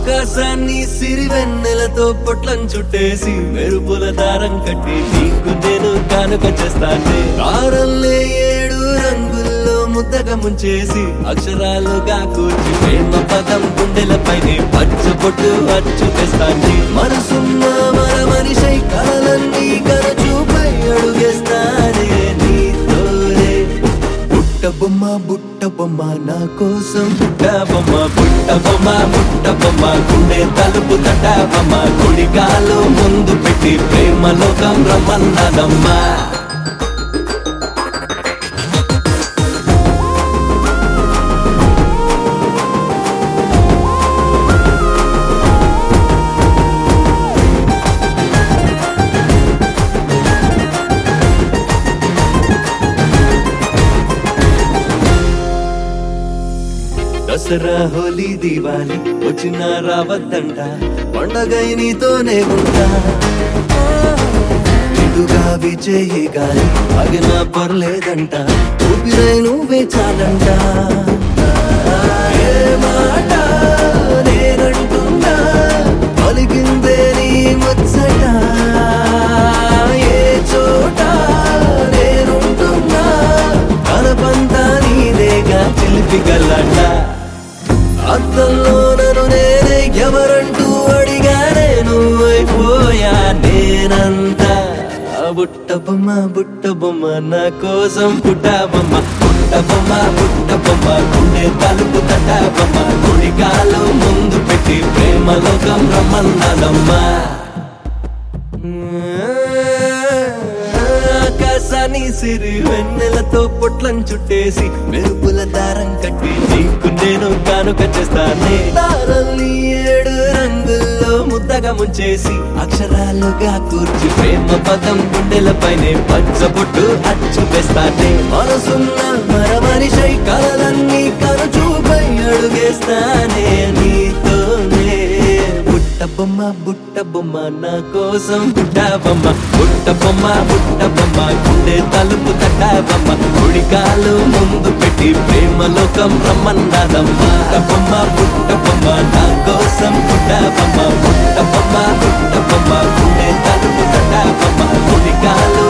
ఆకాశాన్ని సిరివెన్నెలతో పొట్లం చుట్టేసి మెరుపుల దారం కట్టి నీకు నేను కానుక చేస్తానే కారల్లే ఏడు రంగుల్లో ముద్దగా ముంచేసి అక్షరాలుగా కూర్చి ప్రేమ పదం గుండెలపైనే పచ్చ పొట్టు అచ్చు తెస్తాండి మనసున్న మన మనిషై కలలన్నీ కరచూపై అడుగేస్తానే నీతోనే బుట్ట బొమ్మ బుట్ట బొమ్మ నా కోసం బుట్ట బొమ్మ బుట్ట బొమ్మ బుట్ట బొమ్మ గుండె తలుపు తట బొమ్మ కుడికాలు ముందు పెట్టి ప్రేమ లోకం రమ్మన్నదమ్మా దసరా హోలీ దివాలి వచ్చిన రావద్దంట పండగై నీతోనే ఉంటా ఇటుగా విజయ్ గాలి అగినా పర్లేదంట ఊపిరై నువ్వే చాలంట ఏ మాట నేనంటున్నా పలికిందే నీ ముచ్చట ఏ చోట నేనుంటున్నా కలపంతా నీదేగా చిలిపి గల్లట అద్దంలో నన్ను నేనే ఎవరంటూ అడిగానే నువ్వైపోయా నేనంతా ఆ బుట్ట బొమ్మ బుట్ట బొమ్మ నా కోసం పుట్ట బొమ్మ బుట్ట బొమ్మ బుట్ట బొమ్మ గుండె తలుపు తట బొమ్మ కుడికాలు ముందు పెట్టి ప్రేమ లోకం రమ్మన్నదమ్మా ఆకాశాన్ని సిరి వెన్నెలతో పొట్లం చుట్టేసి మెరుపుల దారం కట్టి నీకు నేను కానుక చేస్తానే దారాల్ని ఏడు రంగుల్లో ముద్దగా ముంచేసి అక్షరాలుగా కూర్చి ప్రేమ పదం గుండెలపైనే పచ్చబొట్టు అచ్చు వేస్తానే మనసున్న మర మనిషై కలలన్నీ కనుచూపై అడుగేస్తానే నీతోనే బుట్ట బొమ్మ బుట్ట బొమ్మ నా కోసం బుట్ట బొమ్మ బుట్ట బొమ్మ బుట్ట బొమ్మ గుండె తలుపు తట్ట బొమ్మ కుడికాలు ముందు పెట్టి ప్రేమ లోకం రమ్మన్నదమ్మ బుట్ట బొమ్మ బుట్ట బొమ్మ నా కోసం బుట్ట బొమ్మ బుట్ట బొమ్మ బుట్ట బొమ్మ గుండె తలుపు తట్ట బొమ్మ కుడికాలు